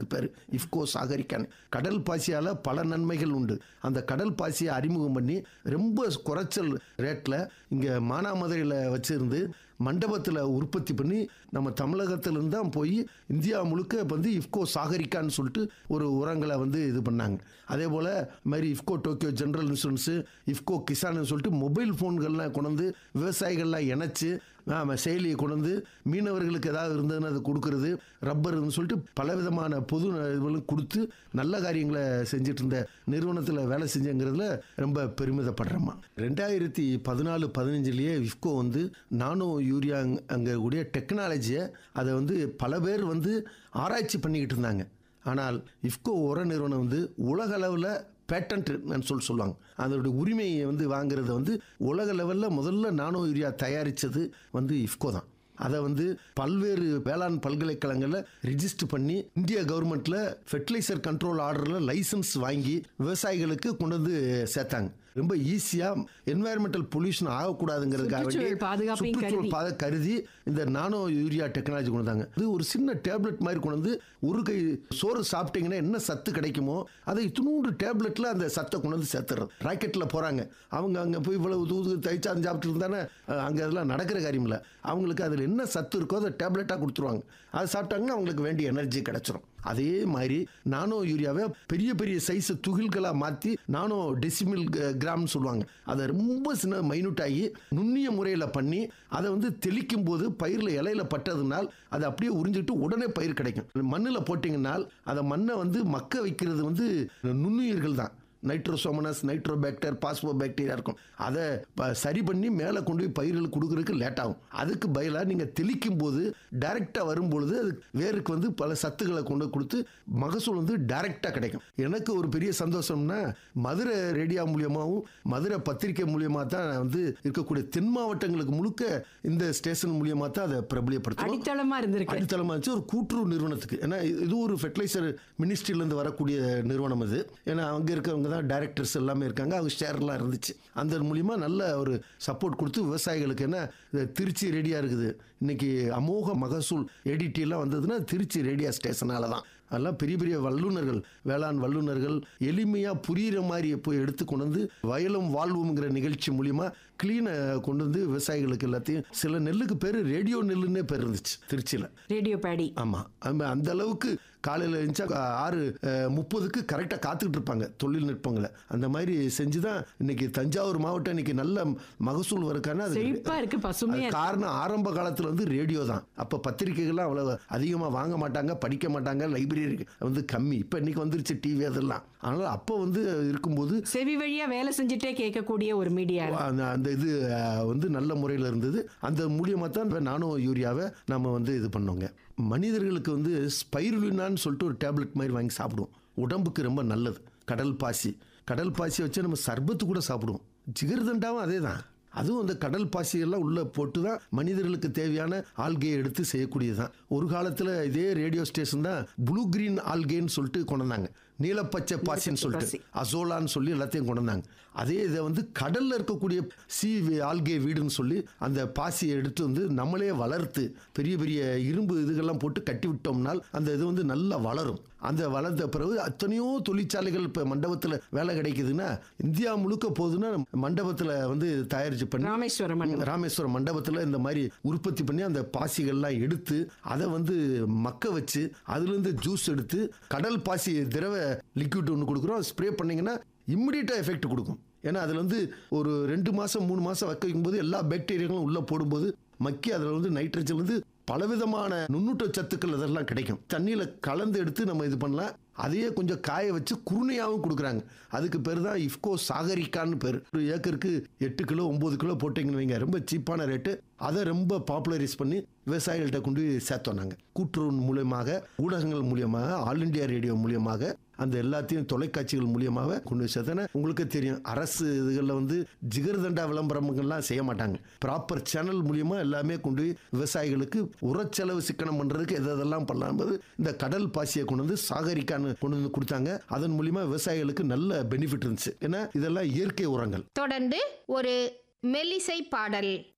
அதுக்கு பேர் இஃப்கோ சாகரிக்கான் கடல் பாசியால் பல நன்மைகள் உண்டு அந்த கடல் பாசியை அறிமுகம் பண்ணி ரொம்ப குறைச்சல் ரேட்டில் இங்கே மானாமதுரையில் வச்சிருந்து மண்டபத்தில் உற்பத்தி பண்ணி நம்ம தமிழகத்திலிருந்து தான் போய் இந்தியா முழுக்க வந்து இஃப்கோ சாகரிக்கான்னு சொல்லிட்டு ஒரு உரங்களை வந்து இது பண்ணாங்க அதே போல் இது மாதிரி IFFCO Tokyo general insurance IFFCO கிசான்னு சொல்லிட்டு மொபைல் ஃபோன்கள்லாம் கொண்டு வந்து விவசாயிகள்லாம் இணைச்சு ஆமா, செயலியை கொண்டு வந்து மீனவர்களுக்கு ஏதாவது இருந்ததுன்னு அதை கொடுக்கறது ரப்பர்னு சொல்லிட்டு பலவிதமான பொது இதுகளும் கொடுத்து நல்ல காரியங்களை செஞ்சுட்டு இருந்த நிறுவனத்தில் வேலை செஞ்சங்கிறதுல ரொம்ப பெருமிதப்படுறேம்மா ரெண்டாயிரத்தி பதினாலு பதினஞ்சுலேயே இஃப்கோ வந்து நானோ யூரியா அங்கே கூடிய டெக்னாலஜியை அதை வந்து பல பேர் வந்து ஆராய்ச்சி பண்ணிக்கிட்டு இருந்தாங்க ஆனால் இஃப்கோ உர நிறுவனம் வந்து உலக அளவில் பேட்டன்ட் சொல்லி சொல்லுவாங்க அதோட உரிமையை வந்து வாங்குறத வந்து உலக லெவலில் முதல்ல நானோ யூரியா தயாரித்தது வந்து இஃப்கோ தான் அதை வந்து பல்வேறு வேளாண் பல்கலைக்கழகங்களில் ரிஜிஸ்டர் பண்ணி இந்திய கவர்மெண்ட்டில் ஃபெர்டிலைசர் கண்ட்ரோல் ஆர்டரில் லைசன்ஸ் வாங்கி விவசாயிகளுக்கு கொண்டு வந்து சேர்த்தாங்க ரொம்ப ஈஸியாக என்வாயர்மெண்டல் பொல்யூஷன் ஆகக்கூடாதுங்கிறதுக்காக வேண்டி சுற்றுச்சூழல் பாதுகாப்பையும் சுற்றுச்சூழல் கருதி. பாத கருதி இந்த நானோ யூரியா டெக்னாலஜி கொண்டு வந்தாங்க இது ஒரு சின்ன டேப்லெட் மாதிரி கொண்டு வந்து ஒரு கை சோறு சாப்பிட்டீங்கன்னா என்ன சத்து கிடைக்குமோ அதை இத்தினூண்டு டேப்லெட்டில் அந்த சத்தை கொண்டு வந்து சேர்த்துறது ராக்கெட்டில் போகிறாங்க அவங்க அங்கே போய் இவ்வளவு தூது தைச்சாந்து சாப்பிட்டு இருந்தானே அங்கே அதெல்லாம் நடக்கிற காரியம் இல்லை அவங்களுக்கு அதில் என்ன சத்து இருக்கோ அதை டேப்லெட்டாக கொடுத்துருவாங்க அதை சாப்பிட்டாங்கன்னா அவங்களுக்கு வேண்டிய எனர்ஜி கிடைச்சிரும் அதே மாதிரி நானோ யூரியாவை பெரிய பெரிய சைஸ் துகில்களாக மாற்றி நானோ டெசிமில் கிராம்னு சொல்லுவாங்க அதை ரொம்ப சின்ன மைனூட் ஆகி நுண்ணிய முறையில் பண்ணி அதை வந்து தெளிக்கும் போது பயிரில் இலையில பட்டதுனால் அதை அப்படியே உறிஞ்சிட்டு உடனே பயிர் கிடைக்கும் மண்ணில் போட்டிங்கன்னால் அதை மண்ணை வந்து மக்க வைக்கிறது வந்து நுண்ணுயிர்கள் தான் நைட்ரோசோமனஸ் நைட்ரோபாக்டர் பாஸ்போ பாக்டீரியா இருக்கும் அதை ப- சரி பண்ணி மேலே கொண்டு போய் பயிர்களுக்கு கொடுக்கறதுக்கு லேட் ஆகும் அதுக்கு பதிலாக நீங்கள் தெளிக்கும் போது டைரெக்டாக வரும்பொழுது அது வேருக்கு வந்து பல சத்துக்களை கொண்டு கொடுத்து மகசூல் வந்து டைரெக்டாக கிடைக்கும் எனக்கு ஒரு பெரிய சந்தோஷம்னா மதுரை ரேடியா மூலியமாகவும் மதுரை பத்திரிகை மூலியமாக தான் நான் வந்து இருக்கக்கூடிய தென் மாவட்டங்களுக்கு முழுக்க இந்த ஸ்டேஷன் மூலியமாக தான் அதை பிரபலியப்படுத்தணும் அடித்தளமா இருந்திருக்கு அடித்தளமாக இருந்துச்சு ஒரு கூட்டுறவு நிறுவனத்துக்கு ஏன்னா இது இது ஒரு ஃபெர்டிலைசர் மினிஸ்ட்ரியிலேருந்து வரக்கூடிய நிறுவனம் இது ஏன்னா அங்கே இருக்கவங்க தான் டைரக்டர்ஸ் எல்லாமே இருக்காங்க அவங்க ஷேர்லாம் இருந்துச்சு அந்த மூலிமா நல்ல ஒரு சப்போர்ட் கொடுத்து விவசாயிகளுக்கு என்ன இது திருச்சி ரெடியாக இருக்குது இன்னைக்கு அமோக மகசூல் ஏடிடிலாம் வந்ததுன்னா திருச்சி ரேடியா ஸ்டேஷனால தான் அதெல்லாம் பெரிய பெரிய வல்லுநர்கள் வேளாண் வல்லுநர்கள் எளிமையாக புரிகிற மாதிரி போய் எடுத்து கொண்டு வந்து வயலும் வாழ்வுங்கிற நிகழ்ச்சி மூலிமா க்ளீனை கொண்டு வந்து விவசாயிகளுக்கு எல்லாத்தையும் சில நெல்லுக்கு பேர் ரேடியோ நெல்லுன்னே பேர் இருந்துச்சு திருச்சியில் ரேடியோ பேடி ஆமாம் அந்த அந்த அளவுக்கு காலையில் இருந்துச்சா ஆறு அஹ், முப்பதுக்கு கரெக்டாக காத்துக்கிட்டு இருப்பாங்க தொழில்நுட்பங்களை அந்த மாதிரி செஞ்சு தான் இன்னைக்கு தஞ்சாவூர் மாவட்டம் இன்னைக்கு நல்ல மகசூல் வரக்கான அது செழிப்பா இருக்கு பசுமையா அது இருக்கு. காரணம் ஆரம்ப காலத்தில் வந்து ரேடியோ தான் அப்போ பத்திரிக்கைகள்லாம் அவ்வளோ அதிகமாக வாங்க மாட்டாங்க படிக்க மாட்டாங்க லைப்ரரி வந்து கம்மி இப்போ இன்னைக்கு வந்துருச்சு டிவி அதெல்லாம் அதனால் அப்போ வந்து இருக்கும்போது செவி வழியா வேலை செஞ்சுட்டே கேட்கக்கூடிய ஒரு மீடியா அந்த அந்த இது அஹ், வந்து நல்ல முறையில் இருந்தது அந்த மூலியமாக தான் இந்த நானோ யூரியாவை நம்ம வந்து இது பண்ணோங்க மனிதர்களுக்கு வந்து ஸ்பைருலினான்னு சொல்லிட்டு ஒரு டேப்லெட் மாதிரி வாங்கி சாப்பிடுவோம் உடம்புக்கு ரொம்ப நல்லது கடல் பாசி கடல் பாசி வச்சு நம்ம சர்பத்து கூட சாப்பிடுவோம் ஜிகர்தண்டாவும் அதே தான் அதுவும் அந்த கடல் பாசியெல்லாம் உள்ள போட்டு தான் மனிதர்களுக்கு தேவையான ஆல்கையை எடுத்து செய்யக்கூடியது தான் ஒரு காலத்தில் இதே ரேடியோ ஸ்டேஷன் தான் ப்ளூ கிரீன் ஆல்கேன்னு சொல்லிட்டு கொண்டு வந்தாங்க நீலப்பச்சை பாசின்னு சொல்லிட்டு அசோலான்னு சொல்லி எல்லாத்தையும் கொண்டு வந்தாங்க அதே இதை வந்து கடல்ல இருக்கக்கூடிய சி ஆல்கே வீடுன்னு சொல்லி அந்த பாசியை எடுத்து வந்து நம்மளே வளர்த்து பெரிய பெரிய இரும்பு இதுகள்லாம் போட்டு கட்டி விட்டோம்னால் அந்த இது வந்து நல்லா வளரும் அந்த வளர்ந்த பிறகு அத்தனையோ தொழிற்சாலைகள் இப்போ மண்டபத்தில் வேலை கிடைக்குதுன்னா இந்தியா முழுக்க போகுதுன்னா மண்டபத்தில் வந்து தயாரிச்சு பண்ணி ராமேஸ்வரம் மண்டபம். ராமேஸ்வரம் மண்டபத்தில் இந்த மாதிரி உற்பத்தி பண்ணி அந்த பாசிகள்லாம் எடுத்து அதை வந்து மக்க வச்சு அதுலேருந்து ஜூஸ் எடுத்து கடல் பாசி திரவ லிக்விட் ஒன்று கொடுக்குறோம் ஸ்ப்ரே பண்ணீங்கன்னா இம்மிடியட்டாக எஃபெக்ட் கொடுக்கும் ஏன்னா அதில் வந்து ஒரு ரெண்டு மாதம் மூணு மாதம் வைக்க வைக்கும்போது எல்லா பாக்டீரியாக்களும் உள்ளே போடும்போது மக்கி அதில் வந்து நைட்ரஜன் வந்து பலவிதமான நுண்ணூட்ட சத்துக்கள் இதெல்லாம் கிடைக்கும் தண்ணியில் கலந்து எடுத்து நம்ம இது பண்ணலாம் அதையே கொஞ்சம் காய வச்சு குருணையாகவும் கொடுக்குறாங்க அதுக்கு பேர் தான் இஃப்கோ சாகரிக்கான்னு பேர் ஒரு ஏக்கருக்கு எட்டு கிலோ ஒம்பது கிலோ போட்டிங்கன்னு வைங்க ரொம்ப சீப்பான ரேட்டு அதை ரொம்ப பாப்புலரைஸ் பண்ணி விவசாயிகள்கிட்ட கொண்டு போய் சேர்த்தோம் நாங்கள் கூட்டுறவு மூலியமாக ஊடகங்கள் மூலியமாக ஆல் இண்டியா ரேடியோ மூலியமாக அந்த எல்லாத்தையும் தொலைக்காட்சிகள் மூலியமாக கொண்டு போய் சேர்த்தேன்னா உங்களுக்கு தெரியும் அரசு இதுகளில் வந்து ஜிகர்தண்டா விளம்பரங்கள்லாம் செய்ய மாட்டாங்க ப்ராப்பர் சேனல் மூலியமாக எல்லாமே கொண்டு போய் விவசாயிகளுக்கு உரச்செலவு சிக்கனம் பண்ணுறதுக்கு எது எதெல்லாம் பண்ணலாம் என்பது இந்த கடல் பாசியை கொண்டு வந்து சாகரிக்கான்னு கொண்டு வந்து கொடுத்தாங்க அதன் மூலியமா விவசாயிகளுக்கு நல்ல பெனிஃபிட் இருந்துச்சு ஏன்னா இதெல்லாம் இயற்கை உரங்கள் தொடர்ந்து ஒரு மெல்லிசை பாடல்